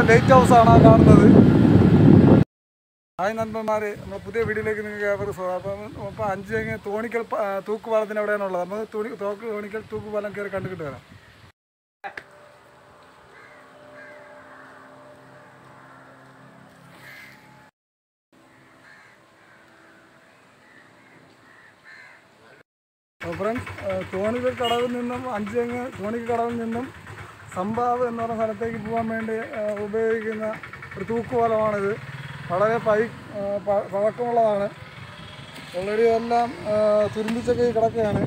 light house ആണ് ആ കാണുന്നത് ഹായ് നண்பന്മാരെ നമ്മുടെ പുതിയ വീഡിയോയിലേക്ക് നിങ്ങൾക്ക് ഏവർക്ക് സ്വാഗതം അപ്പം അപ്പോൾ അഞ്ച് കഴിഞ്ഞ് തോണിക്കൽ പ- ആ, തൂക്കുപാലത്തിന് എവിടെയാണുള്ളത് നമ്മൾ തോണി തോക്ക് തോണിക്കൽ തൂക്കുപാലം കയറി കണ്ടുകിട്ട് വരാം ഫ്രണ്ട്സ് തോണിക്കൽ കടവിൽ നിന്നും അഞ്ചങ്ങ് തോണിക്കൽ കടവിൽ നിന്നും സംഭാവ് എന്ന് പറഞ്ഞ സ്ഥലത്തേക്ക് പോകാൻ വേണ്ടി ആ, ഉപയോഗിക്കുന്ന ഒരു തൂക്കുപാലമാണിത് വളരെ പൈ ആ, പ- പഴക്കമുള്ളതാണ് ഓൾറെഡി എല്ലാം ആ, തുരുമ്പിച്ചൊക്കെ കിടക്കുകയാണ്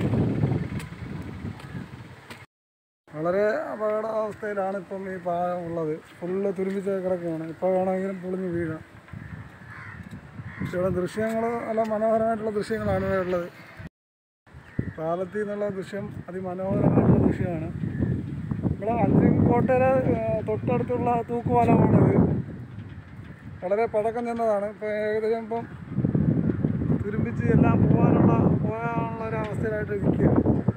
വളരെ അപകടാവസ്ഥയിലാണ് ഇപ്പം ഈ പാലം ഉള്ളത് ഫുള്ള് തുരുമ്പിച്ചൊക്കെ കിടക്കുകയാണ് ഇപ്പോൾ വേണമെങ്കിലും പൊളിഞ്ഞ് വീഴാം ഇവിടെ ദൃശ്യങ്ങൾ നല്ല മനോഹരമായിട്ടുള്ള ദൃശ്യങ്ങളാണ് ഇവിടെ ഉള്ളത് പാലത്തിൽ നിന്നുള്ള ദൃശ്യം അതിമനോഹരമായിട്ടുള്ള ദൃശ്യമാണ് ഇവിടെ അഞ്ചുകോട്ടയിലെ തൊട്ടടുത്തുള്ള തൂക്കുപാലമാണിത് വളരെ പഴക്കം ചെന്നതാണ് ഇപ്പോൾ ഏകദേശം ഇപ്പം തുരുമ്പിച്ച് എല്ലാം പോകാനുള്ള പോകാനുള്ള ഒരു അവസ്ഥയിലായിട്ട് ഇരിക്കുകയാണ്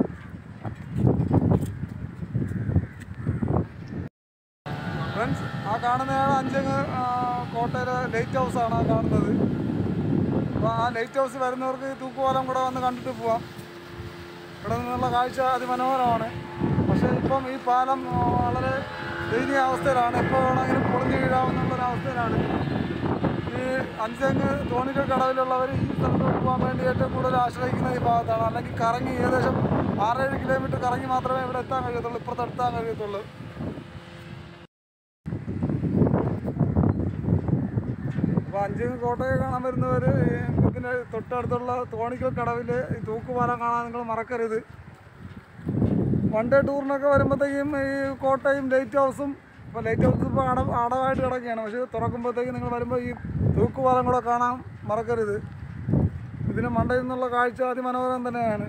ഫ്രണ്ട്സ് ആ കാണുന്നതാണ് അഞ്ചങ്ങ് ആ, കോട്ടയിലെ ലൈറ്റ് ഹൗസ് ആണ് ആ കാണുന്നത് അപ്പോൾ ആ ലൈറ്റ് ഹൗസ് വരുന്നവർക്ക് ഈ തൂക്കുപാലം കൂടെ വന്ന് കണ്ടിട്ട് പോവാം ഇവിടെ നിന്നുള്ള കാഴ്ച അതിമനോഹരമാണ് പക്ഷേ ഇപ്പം ഈ പാലം ആ, വളരെ ദയനീയ അവസ്ഥയിലാണ് എപ്പോൾ വേണമെങ്കിലും പൊളിഞ്ഞു വീഴാവുന്നുള്ളൊരു അവസ്ഥയിലാണ് ഈ അഞ്ചങ്ങ് തോണിക്കൽ കടവിലുള്ളവർ ഈ സ്ഥലത്തോട്ട് പോകാൻ വേണ്ടി ഏറ്റവും കൂടുതൽ ആശ്രയിക്കുന്ന ഈ ഭാഗത്താണ് അല്ലെങ്കിൽ കറങ്ങി ഏകദേശം ആറേഴ് കിലോമീറ്റർ കറങ്ങി മാത്രമേ ഇവിടെ എത്താൻ കഴിയത്തുള്ളൂ ഇപ്പുറത്ത് എത്താൻ കഴിയത്തുള്ളൂ അപ്പോൾ അഞ്ചങ്ങ് കോട്ടയെ കാണാൻ വരുന്നവർ ഇതിന് തൊട്ടടുത്തുള്ള തോണിക്കൽ കടവിൽ ഈ തൂക്കുപാലം കാണാൻ നിങ്ങൾ മറക്കരുത് വൺ ഡേ ടൂറിനൊക്കെ വരുമ്പോഴത്തേക്കും ഈ കോട്ടയും ലൈറ്റ് ഹൗസും ഇപ്പോൾ ലൈറ്റ് ഹൗസ് ഇപ്പോൾ അട അടവായിട്ട് കിടക്കുകയാണ് പക്ഷേ തുറക്കുമ്പോഴത്തേക്കും നിങ്ങൾ വരുമ്പോൾ ഈ തൂക്കുപാലം കൂടെ കാണാൻ മറക്കരുത് ഇതിന് മണ്ടയിൽ നിന്നുള്ള കാഴ്ച അതിമനോഹരം തന്നെയാണ്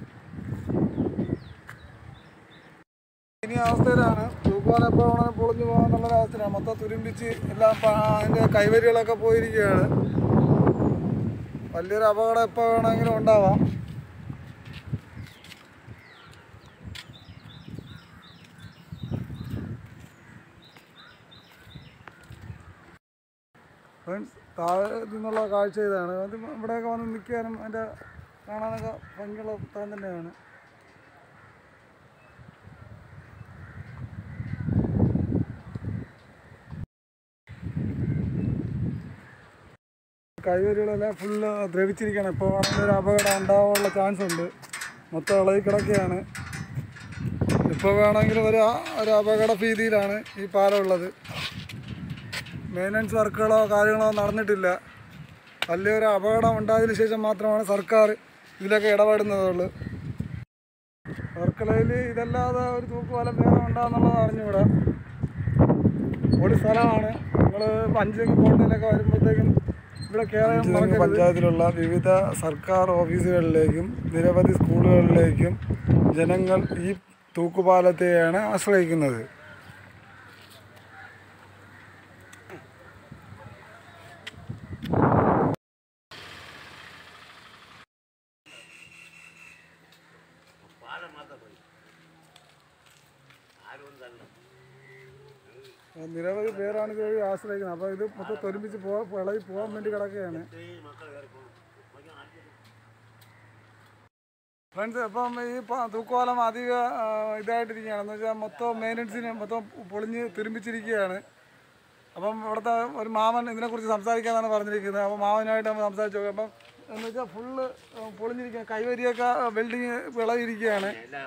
ഇനി അവസ്ഥയിലാണ് തൂക്കുപാലം എപ്പോൾ വേണമെങ്കിലും പൊളിഞ്ഞു പോകാന്നുള്ളൊരു അവസ്ഥയിലാണ് മൊത്തം തുരുമ്പിച്ച് എല്ലാം പ- അതിൻ്റെ കൈവരികളൊക്കെ പോയിരിക്കുകയാണ് വലിയൊരു അപകടം എപ്പോൾ വേണമെങ്കിലും ഉണ്ടാവാം ഫ്രണ്ട്സ് താഴെ നിന്നുള്ള കാഴ്ച ഇതാണ് അത് ഇവിടെയൊക്കെ വന്ന് നിൽക്കാനും അതിൻ്റെ കാണാനൊക്കെ ഭംഗിയുള്ള സ്ഥലം തന്നെയാണ് കൈവരികളെല്ലാം ഫുള്ള് ദ്രവിച്ചിരിക്കുകയാണ് ഇപ്പോൾ വേണമെങ്കിൽ ഒരു അപകടം ഉണ്ടാവാനുള്ള ചാൻസ് ഉണ്ട് മൊത്തം ഇളകി കിടക്കുകയാണ് ഇപ്പോൾ വേണമെങ്കിലും ഒരു ഒരു അപകട ഭീതിയിലാണ് ഈ പാലം ഉള്ളത് മെയിൻ്റനൻസ് വർക്കുകളോ കാര്യങ്ങളോ നടന്നിട്ടില്ല വലിയൊരു അപകടം ഉണ്ടായതിനു ശേഷം മാത്രമാണ് സർക്കാർ ഇതിലൊക്കെ ഇടപെടുന്നതുള്ളൂ വർക്കലയിൽ ഇതല്ലാതെ ഒരു തൂക്കുപാലം വേറെ ഉണ്ടാകുന്നുള്ളത് അറിഞ്ഞുകൂടാ ഒരു സ്ഥലമാണ് നിങ്ങൾ അഞ്ചങ്ങ് കോട്ടയിലൊക്കെ വരുമ്പോഴത്തേക്കും ഇവിടെ കേരളം പഞ്ചായത്തിലുള്ള വിവിധ സർക്കാർ ഓഫീസുകളിലേക്കും നിരവധി സ്കൂളുകളിലേക്കും ജനങ്ങൾ ഈ തൂക്കുപാലത്തെയാണ് ആശ്രയിക്കുന്നത് നിരവധി പേരാണ് ഇത് വഴി ആശ്രയിക്കുന്നത് അപ്പോൾ ഇത് മൊത്തം തൊരുമിച്ച് പോകാൻ ഇളകി പോകാൻ വേണ്ടി കിടക്കുകയാണ് ഫ്രണ്ട്സ് അപ്പം ഈ പ- തൂക്കുപാലം അധിക ആ, ഇതായിട്ടിരിക്കുകയാണ് എന്ന് വെച്ചാൽ മൊത്തം മെയിൻ്റനൻസിന് മൊത്തം പൊളിഞ്ഞ് തുരുമ്പിച്ചിരിക്കുകയാണ് അപ്പം ഇവിടുത്തെ ഒരു മാമൻ ഇതിനെക്കുറിച്ച് സംസാരിക്കാനാണ് പറഞ്ഞിരിക്കുന്നത് അപ്പോൾ മാമനുമായിട്ട് നമ്മൾ സംസാരിച്ചു നോക്കാം അപ്പം എന്ന് വെച്ചാൽ ഫുള്ള് പൊളിഞ്ഞിരിക്കുക കൈവരിയൊക്കെ വെൽഡിങ് വിളയിരിക്കുകയാണ്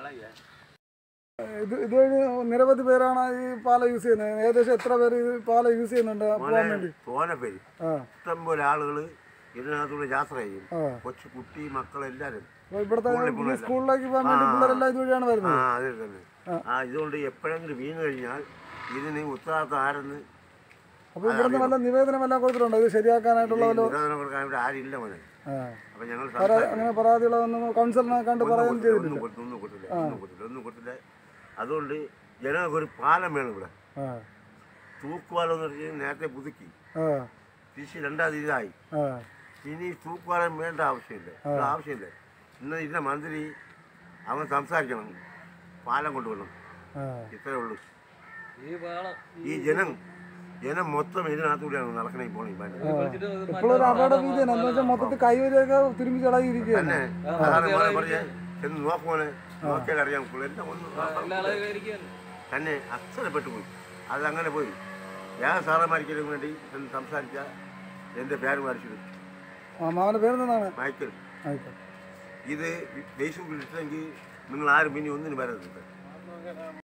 ഇത് ഇതുവഴി നിരവധി പേരാണ് ഈ പാലം യൂസ് ചെയ്യുന്നത് ഏകദേശം എത്ര പേര് ഈ പാലം യൂസ് ചെയ്യുന്നുണ്ട് പോകാൻ വേണ്ടി തോനെ പേര് ആ ഇഷ്ടംപോലെ ആളുകൾ ഇതിനകത്തൂടെ യാത്ര ചെയ്യും ആ കൊച്ചു കുട്ടി മക്കളെല്ലാരും അപ്പോൾ ഇവിടുത്തെ ഈ സ്കൂളിലേക്ക് പോകാൻ വേണ്ടി പിള്ളേരെല്ലാം ഇതുവഴിയാണ് ആ വരുന്നത് അത് തന്നെ ആ ഇതുകൊണ്ട് എപ്പോഴെങ്കിലും വീണ് കഴിഞ്ഞാൽ ഇതിന് ഉത്തരവാദിത്തം ആരെന്ന് അപ്പോൾ ഇവിടുന്ന് വല്ല നിവേദനം എല്ലാം കൊടുത്തിട്ടുണ്ടോ ഇത് ശരിയാക്കാനായിട്ടുള്ള വല്ല നിരോധനം കൊടുക്കാൻ ഇവിടെ ആരില്ല മോനെ ആ അപ്പൊ ഞങ്ങൾ പരാ- അങ്ങനെ പരാതികളൊന്നും കൗൺസിലറിനെ കണ്ട് പറയുകയും ചെയ്തിട്ടില്ല ഒന്നും കൊടുത്തില്ല ഒന്നും കൊടുത്തില്ല ഒന്നും കൊടുത്തില്ല ഒന്നും കൊടുത്തില്ല അതുകൊണ്ട് ജനങ്ങൾക്ക് ഒരു പാലം വേണം ഇവിടെ ആ തൂക്കുപാലം എന്ന് പറഞ്ഞാൽ നേരത്തെ പുതുക്കി ആ തിരിച്ച് രണ്ടാം തീയതിയായി ആ ഇനി തൂക്കുപാലം വേണ്ട ആവശ്യമില്ല ഇവിടെ ആവശ്യമില്ല ഇന്ന് ഇന്ന മന്ത്രി അവൻ സംസാരിക്കണം പാലം കൊണ്ടുവരണം ആ ഇത്രേ ഉള്ളൂ ഈ പാളം ഈ ജനം ജനം മൊത്തം ഇതിനകത്തൂടെയാണ് നടക്കണേ പോണേ ഇപ്പോഴും ഒരു അപകട ഭീതിയാണ് എന്താ വെച്ചാൽ മൊത്തത്തിൽ കൈവരിയൊക്കെ തുരുമ്പി ചളായിരിക്കുകയാണ് തന്നെ അതാണ് മോനെ പറഞ്ഞേ ചെന്ന് നോക്കുമോനെ നോക്കിയാൽ അറിയാം എല്ലാം ഒന്ന് തന്നെ അക്ഷരപ്പെട്ടു പോയി അതങ്ങനെ പോയി ഞാൻ സാറെ മരിക്കുന്നതിന് വേണ്ടി എന്ന് സംസാരിച്ച എൻ്റെ പേര് മരിച്ചത് മാമന്റെ പേരെന്താണ് മൈക്കിൾ ആയിക്കോട്ടെ ഇത് ഫേസ്ബുക്കിൽ ഇട്ടെങ്കിൽ നിങ്ങൾ ആരും പിന്നെ ഒന്നിനും വരരുത്